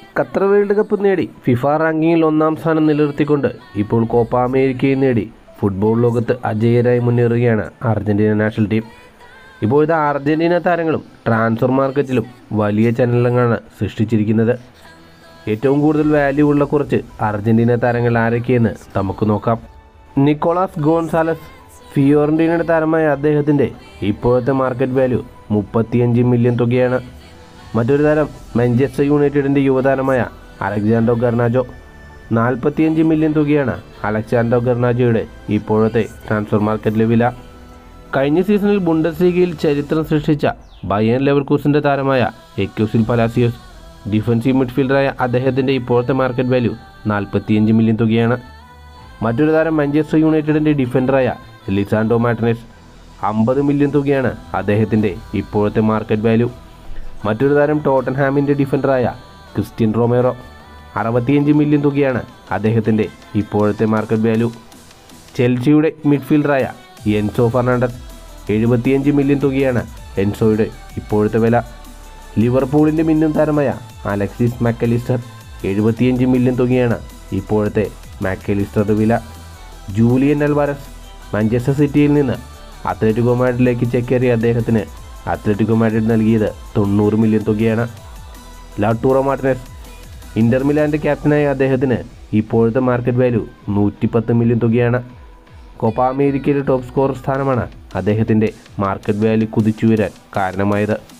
Qatar world cup നേടി FIFA റാങ്കിങ്ങിൽ ഒന്നാം സ്ഥാനം നിലനിർത്തിക്കൊണ്ട് ഇപ്പോൾ കോപ്പ അമേരിക്കയിൽ നേടി ഫുട്ബോൾ ലോകത്ത് അജയ്യരായി മുന്നേറുകയാണ് അർജന്റീന നാഷണൽ ടീം ഇപ്പോഴത്തെ അർജന്റീന താരങ്ങളും ട്രാൻസ്ഫർ മാർക്കറ്റിലും വലിയ ചലനങ്ങളാണ് സൃഷ്ടിച്ചിരിക്കുന്നത് ഏറ്റവും കൂടുതൽ വാല്യൂ ഉള്ള കുറച്ച് അർജന്റീന താരങ്ങൾ ആരൊക്കെയെന്ന് നമുക്ക് നോക്കാം നിക്കോളാസ് ഗോൺസാലസ് ഫിയോറന്റീനയുടെ താരമായ അദ്ദേഹത്തിൻ്റെ ഇപ്പോഴത്തെ മാർക്കറ്റ് വാല്യൂ മുപ്പത്തിയഞ്ച് മില്യൺ തുകയാണ് മറ്റൊരു താരം മാഞ്ചസ്റ്റർ യുണൈറ്റഡിൻ്റെ യുവതാരമായ അലക്സാൻഡോ ഗർണാജോ നാൽപ്പത്തിയഞ്ച് മില്യൺ തുകയാണ് അലക്സാൻഡോ ഗർണാജോയുടെ ഇപ്പോഴത്തെ ട്രാൻസ്ഫർ മാർക്കറ്റിലെ വില കഴിഞ്ഞ സീസണിൽ ബുണ്ടസ് ലീഗയിൽ ചരിത്രം സൃഷ്ടിച്ച ബയൻ ലെവർകൂസിൻ്റെ താരമായ എക്യൂസിൽ പലാസിയോസ് ഡിഫൻസീവ് മിഡ്ഫീൽഡറായ അദ്ദേഹത്തിൻ്റെ ഇപ്പോഴത്തെ മാർക്കറ്റ് വാല്യൂ നാൽപ്പത്തിയഞ്ച് മില്യൺ തുകയാണ് മറ്റൊരു താരം മാഞ്ചസ്റ്റർ യുണൈറ്റഡിൻ്റെ ഡിഫൻഡറായ ലിസാൻഡോ മാർട്ടിനസ് അമ്പത് മില്യൺ തുകയാണ് അദ്ദേഹത്തിൻ്റെ ഇപ്പോഴത്തെ മാർക്കറ്റ് വാല്യൂ മറ്റൊരു താരം ടോട്ടൻഹാമിൻ്റെ ഡിഫൻഡറായ ക്രിസ്ത്യൻ റൊമേറോ അറുപത്തിയഞ്ച് മില്യൺ തുകയാണ് അദ്ദേഹത്തിൻ്റെ ഇപ്പോഴത്തെ മാർക്കറ്റ് വാല്യൂ ചെൽസിയുടെ മിഡ്ഫീൽഡറായ എൻസോ ഫെർണാണ്ടസ് എഴുപത്തിയഞ്ച് മില്യൺ തുകയാണ് എൻസോയുടെ ഇപ്പോഴത്തെ വില ലിവർപൂളിൻ്റെ മിന്നും താരമായ അലക്സിസ് മാക്കലിസ്റ്റർ എഴുപത്തിയഞ്ച് മില്യൺ തുകയാണ് ഇപ്പോഴത്തെ മാക്കലിസ്റ്ററുടെ വില ജൂലിയൻ അൽവാരസ് മാഞ്ചസ്റ്റർ സിറ്റിയിൽ നിന്ന് അത്ലറ്റിക്കോ മാഡ്രിഡിലേക്ക് ചെക്കേറിയ അദ്ദേഹത്തിന് അത്ലറ്റിക്കോ മാഡ്രിഡ് നൽകിയത് തൊണ്ണൂറ് മില്യൺ തുകയാണ് ലാട്ടൂറോ മാർട്ടിനസ് ഇന്റർ മിലാൻ്റെ ക്യാപ്റ്റനായ അദ്ദേഹത്തിന് ഇപ്പോഴത്തെ മാർക്കറ്റ് വാല്യൂ നൂറ്റിപ്പത്ത് മില്യൺ തുകയാണ് കോപ്പ അമേരിക്കയിലെ ടോപ്പ് സ്കോർ സ്ഥാനമാണ് അദ്ദേഹത്തിൻ്റെ മാർക്കറ്റ് വാല്യൂ കുതിച്ചുയരാൻ കാരണമായത്